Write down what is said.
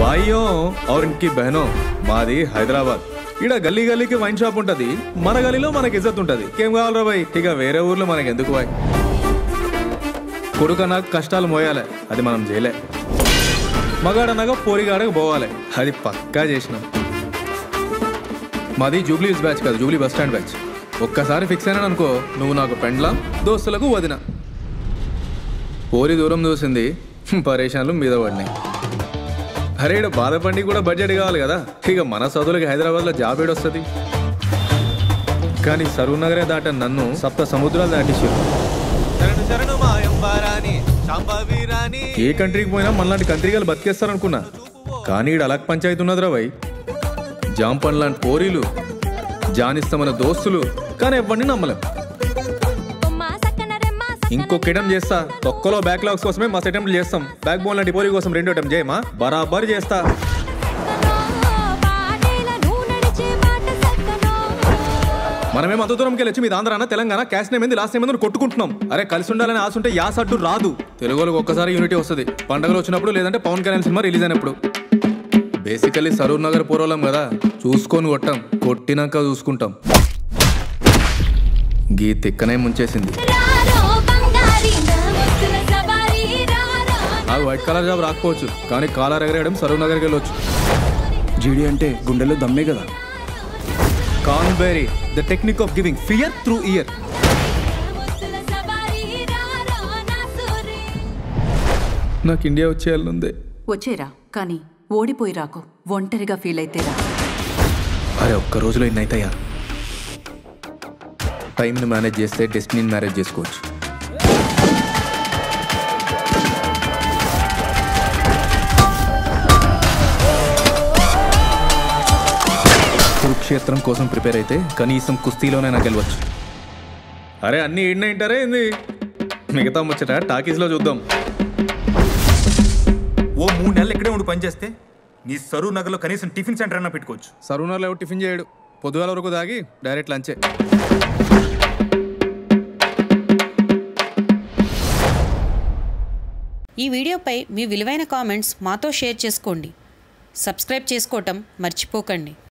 భాయ్యో और इनकी बहनों మాది హైదరాబాద్ ఈడ గల్లీ గల్లీకి వైన్ షాప్ ఉంటది మన గలీలో మనకి ఇజ్జత్ ఉంటది ఏం కావాలరా బాయ్ ఇక వేరే ఊర్లో మనకి ఎందుకు బాయ్ కొడుక నాకు కష్టాలు మోయాలి అది మనం చేయలే మగాడనగా పోరిగాడకు పోవాలి అది పక్కా చేసినాం మాది జూబ్లీ హిల్స్ బ్యాచ్ కాదు జూబ్లీ బస్ స్టాండ్ బ్యాచ్ ఒక్కసారి ఫిక్స్ అయినా అనుకో నువ్వు నాకు పెండ్లా దోస్తులకు వదిన పోరి దూరం చూసింది పరేషాన్లు మీద పడినాయి అరే ఈడ బాధపడి కూడా బడ్జెట్ కావాలి కదా ఇక మన చదువులకి హైదరాబాద్లో జాబ్ ఏడొస్తుంది కానీ సరువు నగరే దాట నన్ను సప్త సముద్రాలు దాటించారు శరణు శరణు మాయంబారాని శాంభవీరాని ఏ కంట్రీకి పోయినా మనలాంటి కంట్రీలు బతికేస్తారనుకున్నా కానీ ఈడ అలక్ పంచాయతీ ఉన్నదిరా భయ్ జాంపన్ లాంటి పోరీలు జానిస్తామన్న దోస్తులు కానీ ఎవరిని నమ్మలేం ఇంకొక అటెంప్ట్ చేస్తా తొక్కలో బ్యాక్లాగ్స్ కోసమే మస్తు అటెంప్ట్ చేస్తాం బ్యాక్ బోన్ లాంటి పోరీ కోసం రెండు అటెంప్ట్ చేయమా బరాబర్ చేస్తా మనమేం అంత దూరంకి వెళ్ళి మీద ఆంధ్రాన తెలంగాణ క్యాష్ నేమ్ ఏంది లాస్ట్ నేమ్ ఏంది కొట్టుకుంటున్నాం అరే కలిసి ఉండాలని ఆశ ఉంటే యాస్ అడ్డు రాదు తెలుగు వాళ్ళకి ఒక్కసారి యూనిటీ వస్తుంది పండగలు వచ్చినప్పుడు లేదంటే పవన్ కళ్యాణ్ సినిమా రిలీజ్ అయినప్పుడు బేసికలీ సరూర్ నగర్ పోరోలం కదా చూసుకొని కొట్టాం కొట్టినాక చూసుకుంటాం గీ తిక్కనే ముంచేసింది నాకు వైట్ కలర్ జాబ్ రాకపోవచ్చు కానీ కాలర్ ఎగరేయడం సరూర్ నగర్కి వెళ్ళొచ్చు జీడి అంటే గుండెలో దమ్మే కదా కాన్బెరీ the technique of giving fear through ear నాకు ఇండియా వచ్చేయాలనుంది వచ్చేరా కానీ ఓడిపోయి రాకు ఒంటరిగా ఫీల్ అయితే రా అరే ఒక్క రోజులో ఇన్ని అవుతాయా టైంని మేనేజ్ చేస్తే డెస్టినీని మేనేజ్ చేసుకోవచ్చు కురుక్షేత్రం కోసం ప్రిపేర్ అయితే కనీసం కుస్తీలోనైనా గెలవచ్చు అరే అన్ని ఈడిన వింటారే ఏంది మిగతా ముచ్చట టాకీస్లో చూద్దాం ఓ మూడు నెలలు ఇక్కడే ఉండి పనిచేస్తే నీ సరూ నగర్లో కనీసం టిఫిన్ సెంటర్ అన్నా పెట్టుకోవచ్చు సరూనర్లో ఎవరు టిఫిన్ చేయడు పొద్దుగాల వరకు దాగి డైరెక్ట్ లంచే ఈ వీడియోపై మీ విలువైన కామెంట్స్ మాతో షేర్ చేసుకోండి సబ్స్క్రైబ్ చేసుకోవటం మర్చిపోకండి